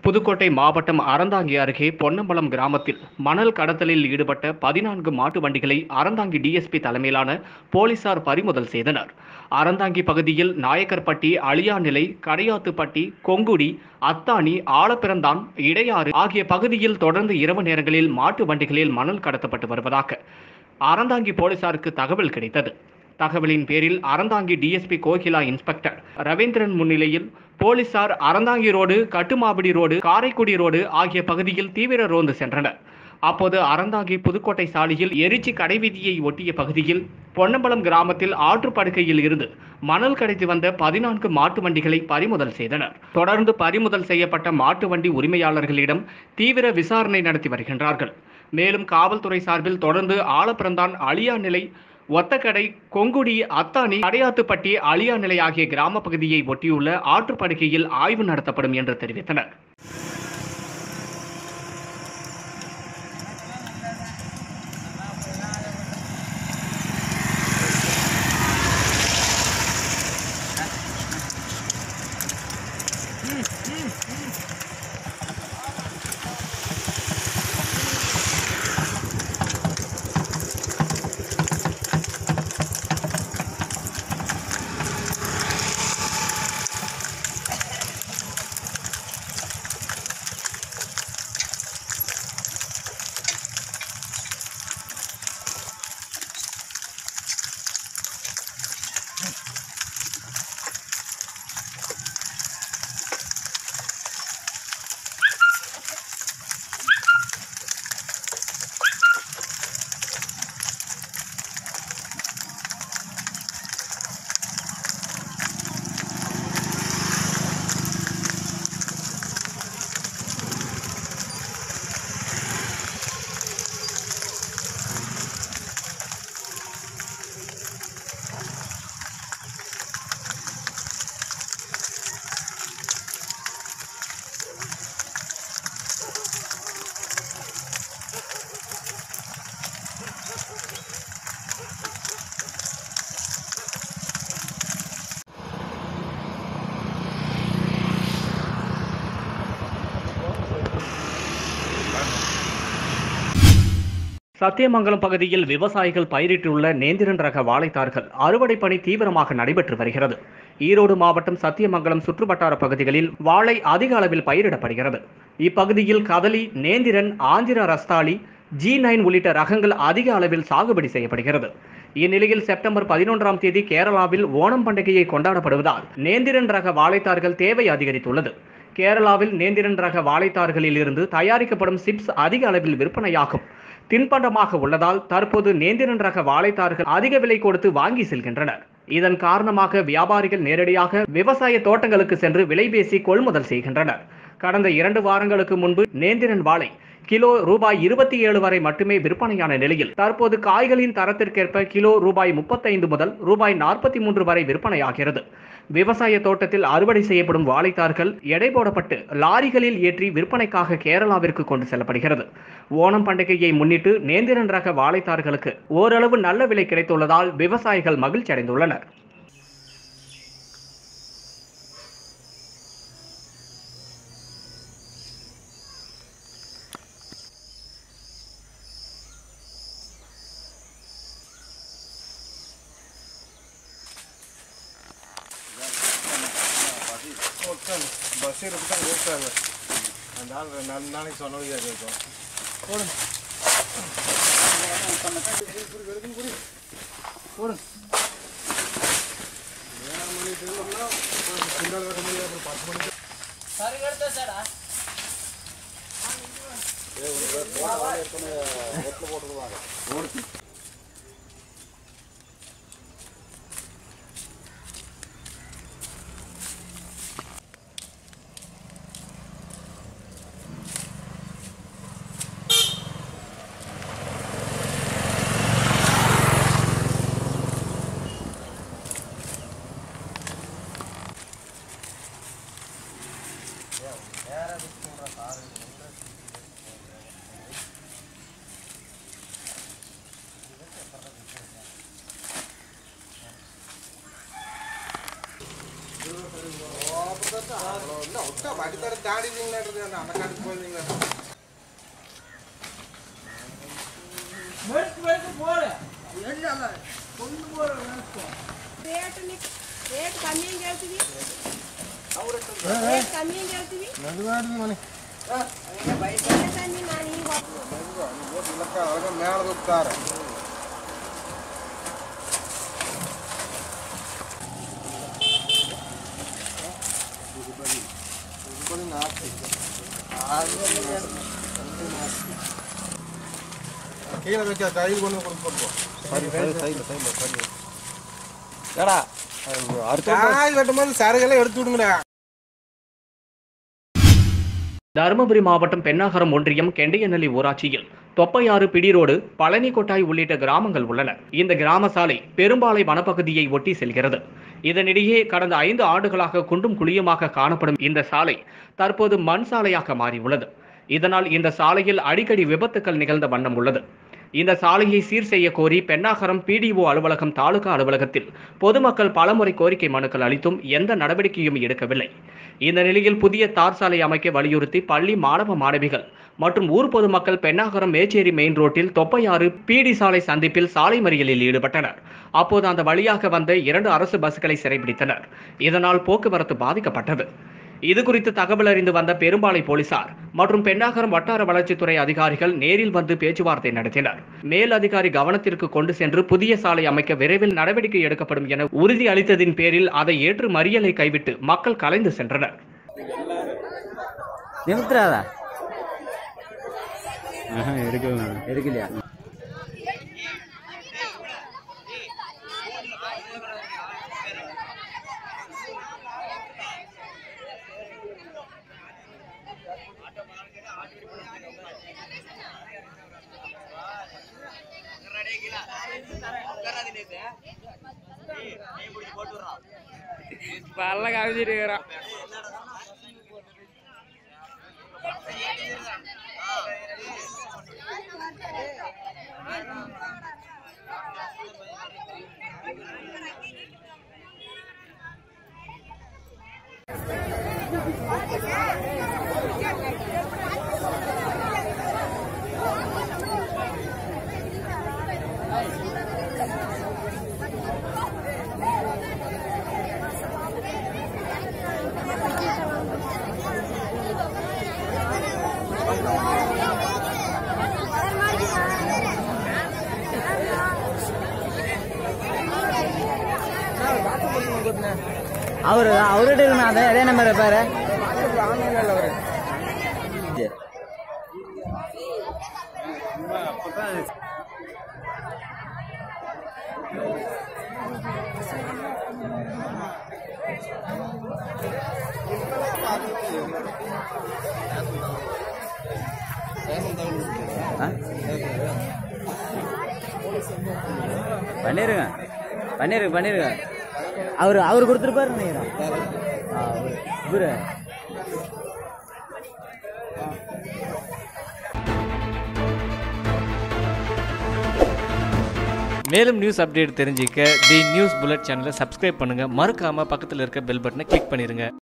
புதுக்கோட்டை மாவட்டம் அறந்தாங்கி அருகே பொன்னம்பலம் கிராமத்தில் மணல் கடத்தலில் ஈடுபட்ட பதினான்கு மாட்டு வண்டிகளை அறந்தாங்கி டிஎஸ்பி தலைமையிலான போலீசார் பறிமுதல் செய்தனர் அறந்தாங்கி பகுதியில் நாயக்கர்பட்டி அழியாநிலை கடையாத்துப்பட்டி கொங்குடி அத்தானி ஆலப்பிறந்தான் இடையாறு ஆகிய பகுதியில் தொடர்ந்து இரவு நேரங்களில் மாட்டு வண்டிகளில் மணல் கடத்தப்பட்டு வருவதாக அறந்தாங்கி போலீசாருக்கு தகவல் கிடைத்தது தகவலின் பேரில் அறந்தாங்கி டிஎஸ்பி கோகிலா இன்ஸ்பெக்டர் ரவீந்திரன் முன்னிலையில் போலீசார் Aranthangi road Kattumapadi road Karaikudi road ஆகிய பகுதியில் தீவிர ரோந்து சென்றனர் அப்போது அறந்தாங்கி புதுக்கோட்டை சாலையில் எரிச்சி கடைவீதியை ஒட்டிய பகுதியில் பொன்னம்பலம் கிராமத்தில் ஆற்றுப்படுக்கையில் இருந்து மணல் கடத்தி வந்த பதினான்கு மாட்டு வண்டிகளை பறிமுதல் செய்தனர் தொடர்ந்து பறிமுதல் செய்யப்பட்ட மாட்டு வண்டி உரிமையாளர்களிடம் தீவிர விசாரணை நடத்தி வருகின்றார்கள் மேலும் காவல்துறை சார்பில் தொடர்ந்து ஆலப்பிறந்தான் அழியா நிலை ஒத்தக்கடை கொங்குடி அத்தானி அடையாத்துப்பட்டி அழியா நிலை ஆகிய கிராம பகுதியை ஒட்டியுள்ள ஆற்றுப்படுகையில் ஆய்வு நடத்தப்படும் என்று தெரிவித்தனர் சத்தியமங்கலம் பகுதியில் விவசாயிகள் பயிரிட்டுள்ள நேந்திரன் ரக வாழைத்தார்கள் அறுவடை பணி தீவிரமாக நடைபெற்று வருகிறது ஈரோடு மாவட்டம் சத்தியமங்கலம் சுற்றுவட்டார பகுதிகளில் வாழை அதிக அளவில் பயிரிடப்படுகிறது இப்பகுதியில் கதலி நேந்திரன் ஆந்திர ரஸ்தாளி ஜி நைன் உள்ளிட்ட ரகங்கள் அதிக அளவில் சாகுபடி செய்யப்படுகிறது இந்நிலையில் செப்டம்பர் பதினொன்றாம் தேதி கேரளாவில் ஓணம் பண்டிகையை கொண்டாடப்படுவதால் நேந்திரன் ரக வாழைத்தார்கள் தேவை அதிகரித்துள்ளது கேரளாவில் நேந்திரன் ரக வாழைத்தார்களில் இருந்து தயாரிக்கப்படும் சிப்ஸ் அதிக அளவில் விற்பனையாகும் தின்பண்டமாக உள்ளதால் தற்போது நேந்திரன் ரக வாழைத்தார்கள் அதிக விலை கொடுத்து வாங்கி செல்கின்றனர் இதன் காரணமாக வியாபாரிகள் நேரடியாக விவசாய தோட்டங்களுக்கு சென்று விலை பேசி கொள்முதல் செய்கின்றனர் கடந்த இரண்டு வாரங்களுக்கு முன்பு நேந்திரன் வாழை கிலோ ரூபாய் இருபத்தி ஏழு வரை மட்டுமே விற்பனையான நிலையில் தற்போது காய்களின் தரத்திற்கேற்ப கிலோ ரூபாய் முப்பத்தைந்து முதல் ரூபாய் நாற்பத்தி மூன்று வரை விற்பனையாகிறது விவசாய தோட்டத்தில் அறுவடை செய்யப்படும் வாழைத்தார்கள் எடை போடப்பட்டு லாரிகளில் ஏற்றி விற்பனைக்காக கேரளாவிற்கு கொண்டு செல்லப்படுகிறது ஓணம் பண்டிகையை முன்னிட்டு நேந்திரன் ரக வாழைத்தார்களுக்கு ஓரளவு நல்ல விலை கிடைத்துள்ளதால் விவசாயிகள் மகிழ்ச்சி அடைந்துள்ளனர் போட்டாங்க பஸ் எடுத்து தான் ஓட்டாங்க அந்த ஆள் ரெண்டு நாலு நாளைக்கு சொன்னது கேட்கும் போடுங்க போடுங்க ஏழு மணிக்கு இருந்தோம்னா பின்னால் கட்ட முடியாது அப்புறம் பத்து மணிக்கு தாண்டிட்டீங்களா அந்த காட்டுக்கு போயிருந்தீங்களா రేటు నీకు రేటు కమ్మేం చేస్తుంది రేటు కమ్మేం చేస్తుంది மெதுவாடுது மணி తన్ని నా నీ బాబు இல்லக்கா அழகா மேலே தூத்தாரு கீழே வச்சா கையில் கொண்டு கொடுப்போம் காய் வெட்டும்போது சருகெல்லாம் எடுத்து விடுங்கடா தருமபுரி மாவட்டம் பெண்ணாகரம் ஒன்றியம் கெண்டையநல்லி ஊராட்சியில் தொப்பையாறு பிடிரோடு பழனி கொட்டாய் உள்ளிட்ட கிராமங்கள் உள்ளன இந்த கிராம சாலை பெரும்பாலை வனப்பகுதியை ஒட்டி செல்கிறது இதனிடையே கடந்த ஐந்து ஆண்டுகளாக குண்டும் குழியுமாக காணப்படும் இந்த சாலை தற்போது மண் சாலையாக மாறியுள்ளது இதனால் இந்த சாலையில் அடிக்கடி விபத்துக்கள் நிகழ்ந்த வண்ணம் உள்ளது இந்த சாலையை சீர் செய்ய கோரி பெண்ணாகரம் பிடிஓ அலுவலகம் தாலுகா அலுவலகத்தில் பொதுமக்கள் பலமுறை கோரிக்கை மனுக்கள் அளித்தும் எந்த நடவடிக்கையும் எடுக்கவில்லை இந்த நிலையில் புதிய தார் சாலை அமைக்க வலியுறுத்தி பள்ளி மாணவ மாணவிகள் மற்றும் ஊர் பொதுமக்கள் பெண்ணாகரம் மேச்சேரி மெயின் ரோட்டில் தொப்பையாறு பீடி சாலை சந்திப்பில் சாலை மறியலில் ஈடுபட்டனர் அப்போது அந்த வழியாக வந்த இரண்டு அரசு பஸ்களை சிறைபிடித்தனர் இதனால் போக்குவரத்து பாதிக்கப்பட்டது இது குறித்து தகவல் அறிந்து வந்த பெரும்பாலை போலீசார் மற்றும் பெண்ணாகரம் வட்டார வளர்ச்சித்துறை அதிகாரிகள் நேரில் வந்து பேச்சுவார்த்தை நடத்தினர் மேல் அதிகாரி கவனத்திற்கு கொண்டு சென்று புதிய சாலை அமைக்க விரைவில் நடவடிக்கை எடுக்கப்படும் என உறுதி அளித்ததின் பேரில் அதை ஏற்று மறியலை கைவிட்டு மக்கள் கலைந்து சென்றனர் நிமித்துறாதா எடுக்கலையா பல்ல காமிச்சிட்டு இருக்கிறான் அவரு அவர்கிட்ட இருக்கணும் அதே அதே நம்பர் பாரு பண்ணிருங்க பண்ணிருங்க பண்ணிருங்க அவரு அவர் கொடுத்துருப்பாரு நினைக்கிறேன் ஆ, அவரு. இவரு மேலும் நியூஸ் அப்டேட் தெரிஞ்சிக்க தி நியூஸ் புல்லட் சேனலை சப்ஸ்கிரைப் பண்ணுங்கள் மறக்காமல் பக்கத்தில் இருக்க பெல் பட்டனை கிளிக் பண்ணிடுங்க